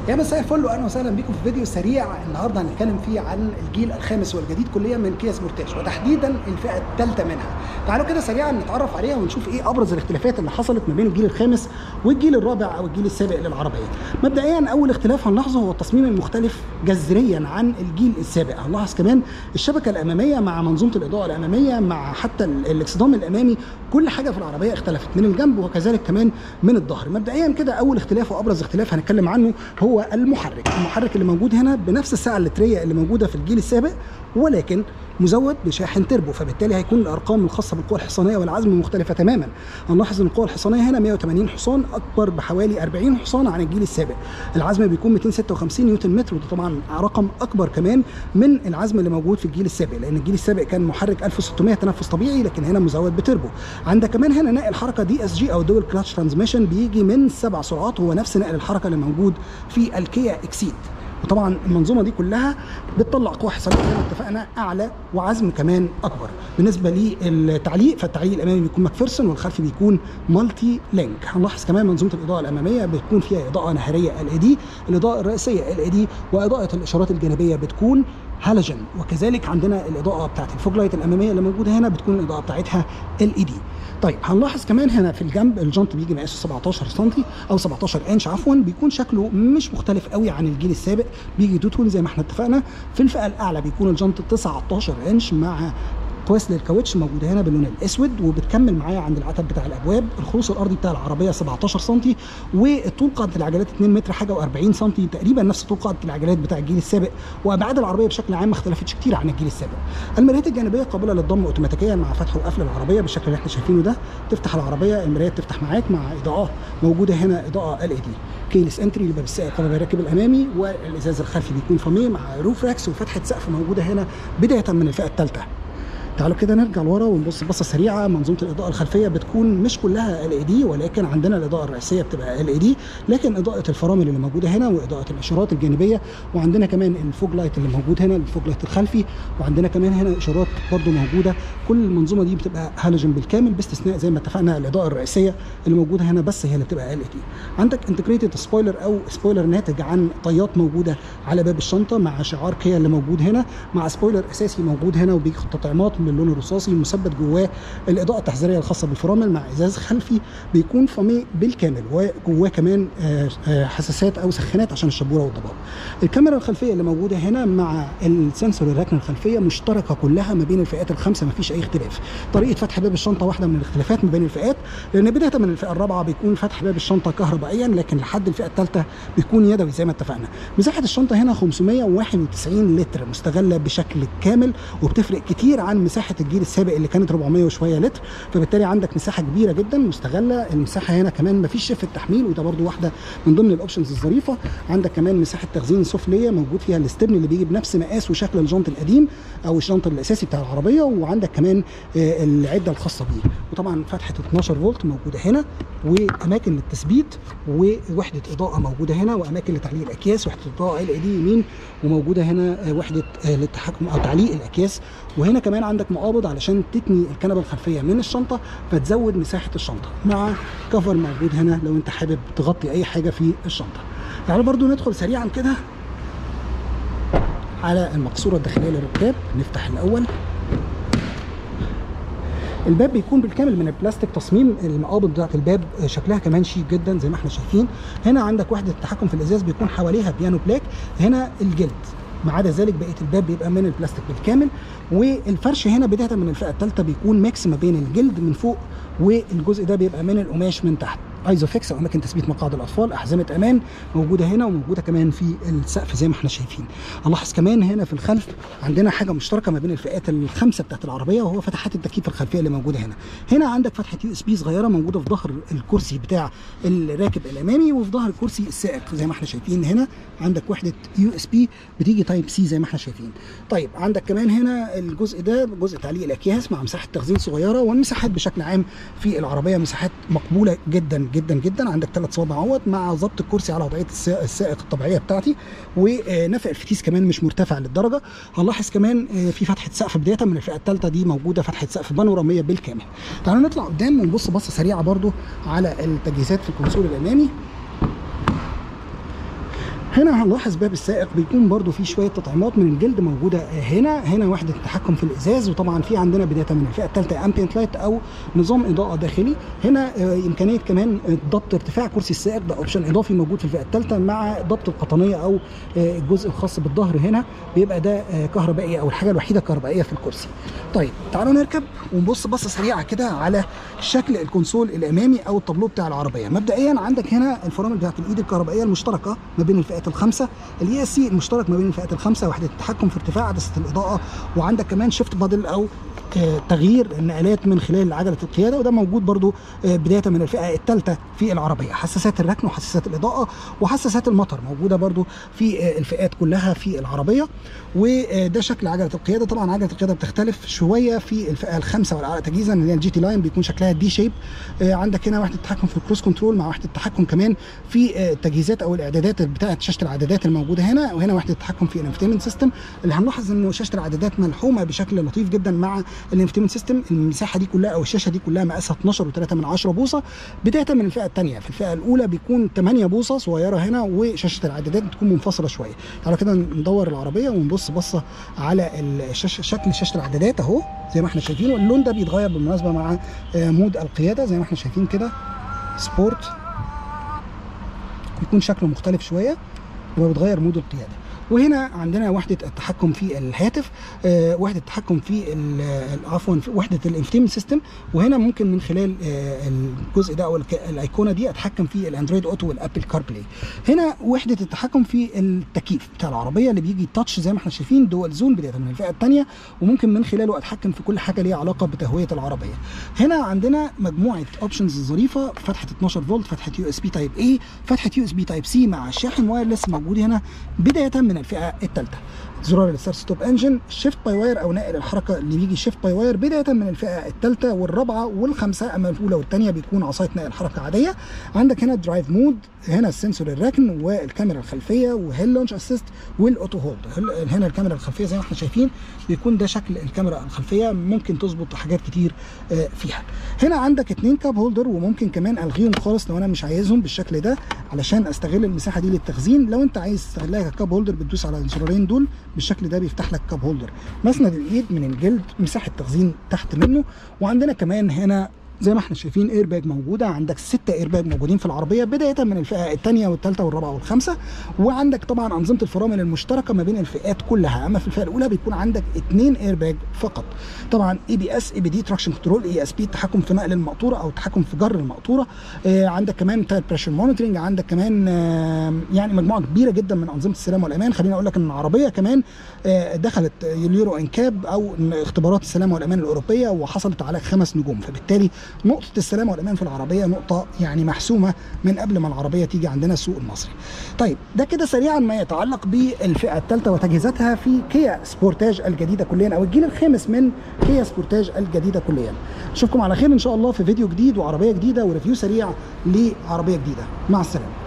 يا مساء الفل واهلا وسهلا بكم في فيديو سريع النهارده هنتكلم فيه عن الجيل الخامس والجديد كليا من كيا سبورتاج وتحديدا الفئه الثالثه منها. تعالوا كده سريعا نتعرف عليها ونشوف ايه ابرز الاختلافات اللي حصلت ما بين الجيل الخامس والجيل الرابع او الجيل السابق للعربيه. مبدئيا اول اختلاف هنلاحظه هو التصميم المختلف جذريا عن الجيل السابق، هنلاحظ كمان الشبكه الاماميه مع منظومه الاضاءه الاماميه مع حتى الاكسدام الامامي كل حاجه في العربيه اختلفت من الجنب وكذلك كمان من الظهر. مبدئيا كده اول اختلاف وابرز اختلاف هنتكلم عنه هو المحرك المحرك اللي موجود هنا بنفس السعه اللتريه اللي موجوده في الجيل السابق ولكن مزود بشاحن تربو فبالتالي هيكون الارقام الخاصه بالقوه الحصانيه والعزم مختلفه تماما هنلاحظ ان القوه الحصانيه هنا 180 حصان اكبر بحوالي 40 حصان عن الجيل السابق العزم بيكون 256 نيوتن متر وده طبعا رقم اكبر كمان من العزم اللي موجود في الجيل السابق لان الجيل السابق كان محرك 1600 تنفس طبيعي لكن هنا مزود بتربو عندك كمان هنا نقل حركه دي اس جي او دول كلاتش ترانسميشن بيجي من سبع سرعات هو نفس نقل الحركه اللي موجود في الكيا اكسيد وطبعا المنظومه دي كلها بتطلع قوه حصانيه زي ما اتفقنا اعلى وعزم كمان اكبر بالنسبه للتعليق فالتعليق الامامي بيكون ماكفيرسون والخلفي بيكون مالتي لينك هنلاحظ كمان منظومه الاضاءه الاماميه بتكون فيها اضاءه نهاريه ال اي دي الاضاءه الرئيسيه ال اي دي واضاءه الاشارات الجانبيه بتكون هالوجن وكذلك عندنا الاضاءه بتاعت الفوج لايت الاماميه اللي موجوده هنا بتكون الاضاءه بتاعتها ال اي دي طيب هنلاحظ كمان هنا في الجنب الجنط بيجي مقاسه 17 سم او 17 انش عفوا بيكون شكله مش مختلف قوي عن الجيل السابق بيجي دوتون زي ما احنا اتفقنا في الفئه الاعلى بيكون الجنط 19 انش مع كويس للكاوتش موجوده هنا باللون الاسود وبتكمل معايا عند العتب بتاع الابواب الخروص الارضي بتاع العربيه 17 سم والطول قاعده العجلات 2 متر حاجه و40 سم تقريبا نفس طول قاعده العجلات بتاع الجيل السابق وابعاد العربيه بشكل عام ما اختلفتش كتير عن الجيل السابق المرايات الجانبيه قابله للضم اوتوماتيكيا مع فتح وقفل العربيه بالشكل اللي احنا شايفينه ده تفتح العربيه المرايات تفتح معاك مع اضاءه موجوده هنا اضاءه ال اي دي كيلس انتري لباب السائق قبل الراكب الامامي والازاز الخلفي بيكون فاميه مع روف راكس وفتحه سقف موجوده هنا بدايه من الفئه الثالثه تعالوا كده نرجع لورا ونبص بصه سريعه منظومه الاضاءه الخلفيه بتكون مش كلها ال اي دي ولكن عندنا الاضاءه الرئيسيه بتبقى ال اي دي لكن اضاءه الفرامل اللي موجوده هنا واضاءه الاشارات الجانبيه وعندنا كمان الفوج لايت اللي موجود هنا الفوج لايت الخلفي وعندنا كمان هنا اشارات برده موجوده كل المنظومه دي بتبقى هالوجن بالكامل باستثناء زي ما اتفقنا الاضاءه الرئيسيه اللي موجوده هنا بس هي اللي بتبقى ال اي دي عندك انتجريتد سبويلر او سبويلر ناتج عن طيات موجوده على باب الشنطه مع شعار كيا اللي موجود هنا مع سبويلر اساسي موجود هنا وبيجي تطعيمات من اللون الرصاصي مثبت جواه الاضاءه التحذيريه الخاصه بالفرامل مع ازاز خلفي بيكون فامي بالكامل وجواه كمان حساسات او سخانات عشان الشبوره والضباب الكاميرا الخلفيه اللي موجوده هنا مع السنسور الركنه الخلفيه مشتركه كلها ما بين الفئات الخمسه ما فيش اي اختلاف طريقه فتح باب الشنطه واحده من الاختلافات ما بين الفئات لان بدايه من الفئه الرابعه بيكون فتح باب الشنطه كهربائيا لكن لحد الفئه الثالثه بيكون يدوي زي ما اتفقنا مساحه الشنطه هنا 591 لتر مستغله بشكل كامل وبتفرق كتير عن مساحه الجيل السابق اللي كانت 400 وشويه لتر فبالتالي عندك مساحه كبيره جدا مستغله المساحه هنا كمان ما فيش شفه تحميل وده برده واحده من ضمن الاوبشنز الظريفه عندك كمان مساحه تخزين سفليه موجود فيها الاستبن اللي بيجي بنفس مقاس وشكل الجنط القديم او الجنط الاساسي بتاع العربيه وعندك كمان العده الخاصه بيه وطبعا فتحه 12 فولت موجوده هنا واماكن للتثبيت ووحده اضاءه موجوده هنا واماكن لتعليق الاكياس وحده اضاءه ال اي دي يمين وموجوده هنا وحده للتحكم او تعليق الاكياس وهنا كمان عندك مقابض علشان تتني الكنبه الخلفيه من الشنطه فتزود مساحه الشنطه مع كفر موجود هنا لو انت حابب تغطي اي حاجه في الشنطه تعالوا برضو ندخل سريعا كده على المقصوره الداخليه للركاب نفتح الاول الباب بيكون بالكامل من البلاستيك تصميم المقابض بتاعت الباب شكلها كمان شيك جدا زي ما احنا شايفين هنا عندك وحده التحكم في الازاز بيكون حواليها بيانو بلاك هنا الجلد ما عدا ذلك بقيه الباب بيبقى من البلاستيك بالكامل والفرش هنا بدايه من الفئه الثالثه بيكون ميكس ما بين الجلد من فوق والجزء ده بيبقى من القماش من تحت ايزوفيكس او اماكن تثبيت مقاعد الاطفال احزمه امان موجوده هنا وموجوده كمان في السقف زي ما احنا شايفين الاحظ كمان هنا في الخلف عندنا حاجه مشتركه ما بين الفئات الخمسه بتاعت العربيه وهو فتحات التكييف الخلفيه اللي موجوده هنا هنا عندك فتحه يو اس بي صغيره موجوده في ظهر الكرسي بتاع الراكب الامامي وفي ظهر الكرسي السائق زي ما احنا شايفين هنا عندك وحده يو اس بي بتيجي تايب سي زي ما احنا شايفين طيب عندك كمان هنا الجزء ده جزء تعليق الاكياس مع مساحه تخزين صغيره والمساحات بشكل عام في العربيه مساحات مقبوله جدا جدا جدا عندك ثلاث صوابع اهوت مع ضبط الكرسي على وضعيه السائق الطبيعيه بتاعتي ونفق الفتيس كمان مش مرتفع للدرجه هنلاحظ كمان في فتحه سقف بدايه من الفئه الثالثه دي موجوده فتحه سقف بانوراميه بالكامل تعالوا نطلع قدام ونبص بصه سريعه برده على التجهيزات في الكونسول الامامي هنا هنلاحظ باب السائق بيكون برضو فيه شويه تطعيمات من الجلد موجوده هنا هنا وحده التحكم في الازاز وطبعا في عندنا بدايه من الفئه الثالثه امبيانت لايت او نظام اضاءه داخلي هنا آه، امكانيه كمان ضبط ارتفاع كرسي السائق ده اوبشن اضافي موجود في الفئه الثالثه مع ضبط القطنيه او آه، الجزء الخاص بالظهر هنا بيبقى ده آه، كهربائي او الحاجه الوحيده كهربائيه في الكرسي طيب تعالوا نركب ونبص بصه سريعه كده على شكل الكونسول الامامي او التابلو بتاع العربيه مبدئيا عندك هنا الفرامل بتاعت الايد الكهربائيه المشتركه ما بين الفئات الخمسه الاي اس سي المشترك ما بين الفئات الخمسه وحده التحكم في ارتفاع عدسه الاضاءه وعندك كمان شيفت بادل او آه، تغيير النقلات من خلال عجله القياده وده موجود برضو آه، بدايه من الفئه الثالثه في العربيه حساسات الركن وحساسات الاضاءه وحساسات المطر موجوده برضو في آه، الفئات كلها في العربيه وده شكل عجله القياده طبعا عجله القياده بتختلف شويه في الفئه الخامسه والاعلى تجهيزا اللي هي الجي تي لاين بيكون شكلها دي شيب عندك هنا وحده التحكم في الكروس كنترول مع وحده التحكم كمان في آه، التجهيزات او الاعدادات بتاعه شاشه العدادات الموجوده هنا وهنا وحده التحكم في الانفتيمنت سيستم اللي هنلاحظ انه شاشه العدادات ملحومه بشكل لطيف جدا مع الانفتيمنت سيستم المساحه دي كلها او الشاشه دي كلها مقاسها 12 و3 من 10 بوصه بدايه من الفئه الثانيه في الفئه الاولى بيكون 8 بوصه صغيره هنا وشاشه العدادات بتكون منفصله شويه تعالوا كده ندور العربيه ونبص بصه على الشاشه شكل شاشه العدادات اهو زي ما احنا شايفين واللون ده بيتغير بالمناسبه مع آه، مود القياده زي ما احنا شايفين كده سبورت بيكون شكله مختلف شويه وبتغير مود القياده وهنا عندنا وحده التحكم في الهاتف آه، وحده التحكم في ال- ال- عفوا في وحده الانفتيمنت سيستم وهنا ممكن من خلال آه، الجزء ده او الك- الايقونه دي اتحكم في الاندرويد اوتو والابل كار بلاي هنا وحده التحكم في التكييف بتاع العربيه اللي بيجي تاتش زي ما احنا شايفين دول زون بدايه من الفئه الثانيه وممكن من خلاله اتحكم في كل حاجه ليها علاقه بتهويه العربيه هنا عندنا مجموعه اوبشنز ظريفه فتحه 12 فولت فتحه يو اس بي تايب اي فتحه يو اس بي تايب سي مع شاحن وايرلس موجود هنا بدايه من الفئه الثالثه زرار الستارت ستوب انجن شيفت باي واير او نقل الحركه اللي بيجي شيفت باي واير بدايه من الفئه الثالثه والرابعه والخامسه اما الاولى والثانيه بيكون عصايه نقل حركه عاديه عندك هنا درايف مود هنا السنسور الركن والكاميرا الخلفيه وهيل لونش اسيست والاوتو هولد هل- هنا الكاميرا الخلفيه زي ما احنا شايفين بيكون ده شكل الكاميرا الخلفيه ممكن تظبط حاجات كتير آه، فيها هنا عندك اتنين كاب هولدر وممكن كمان الغيهم خالص لو انا مش عايزهم بالشكل ده علشان استغل المساحه دي للتخزين لو انت عايز تستغلها ككاب هولدر بتدوس على الزرارين دول بالشكل ده بيفتح لك كاب هولدر مسند الايد من الجلد مساحه تخزين تحت منه وعندنا كمان هنا زي ما احنا شايفين اير باج موجوده عندك ستة اير باج موجودين في العربيه بدايه من الفئه الثانيه والثالثه والرابعه والخامسه وعندك طبعا انظمه الفرامل المشتركه ما بين الفئات كلها اما في الفئه الاولى بيكون عندك اثنين اير باج فقط طبعا اي بي اس اي بي دي تراكشن كنترول اي اس بي التحكم في نقل المقطوره او التحكم في جر المقطوره آه عندك كمان تاير بريشر مونيتورنج عندك كمان آه يعني مجموعه كبيره جدا من انظمه السلامه والامان خليني اقول لك ان العربيه كمان آه دخلت يورو انكاب او اختبارات السلامه والامان الاوروبيه وحصلت على خمس نجوم فبالتالي نقطه السلامه والامان في العربيه نقطه يعني محسومه من قبل ما العربيه تيجي عندنا السوق المصري. طيب ده كده سريعا ما يتعلق بالفئه الثالثه وتجهيزاتها في كيا سبورتاج الجديده كليا او الجيل الخامس من كيا سبورتاج الجديده كليا. اشوفكم على خير ان شاء الله في فيديو جديد وعربيه جديده وريفيو سريع لعربيه جديده. مع السلامه.